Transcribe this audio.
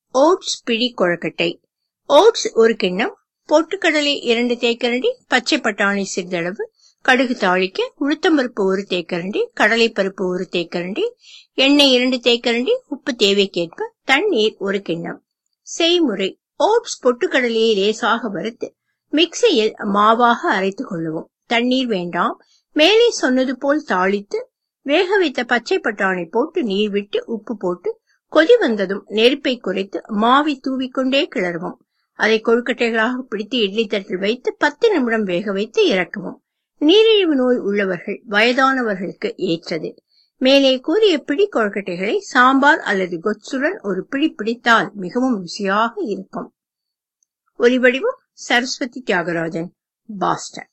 oats பிடி கொழுக்கட்டை oats ஒரு கிண்ணம் பொட்டுக்கடலை இரண்டு தேக்கரண்டி பச்சை பட்டாணி சிறிதளவு கடுகு தாளிக்க உளுத்தம்பருப்பு ஒரு தேக்கரண்டி கடலைப்பருப்பு ஒரு தேக்கரண்டி எண்ணெய் இரண்டு தேக்கரண்டி உப்பு தேவைக்கேற்ப தண்ணீர் ஒரு கிண்ணம் செய்முறை ஓட்ஸ் பொட்டுக்கடலையை லேசாக வறுத்து மிக்சியில் மாவாக அரைத்துக் கொள்ளவும் தண்ணீர் வேண்டாம் மேலே சொன்னது போல் தாளித்து வேக வைத்த பச்சை பட்டாணி போட்டு நீர் விட்டு உப்பு போட்டு கொதி வந்ததும் நெருப்பை குறைத்து மாவை தூவிக்கொண்டே கிளறவும் அதை கொழுக்கட்டைகளாக பிடித்து இட்லி தட்டில் வைத்து பத்து நிமிடம் வேக வைத்து இறக்கவும் நீரிழிவு நோய் உள்ளவர்கள் வயதானவர்களுக்கு ஏற்றது மேலே கூறிய பிடி கொழுக்கட்டைகளை சாம்பார் அல்லது கொச்சுடன் ஒரு பிடி பிடித்தால் மிகவும் ருசியாக இருக்கும் ஒலிவடிவம் சரஸ்வதி தியாகராஜன் பாஸ்டன்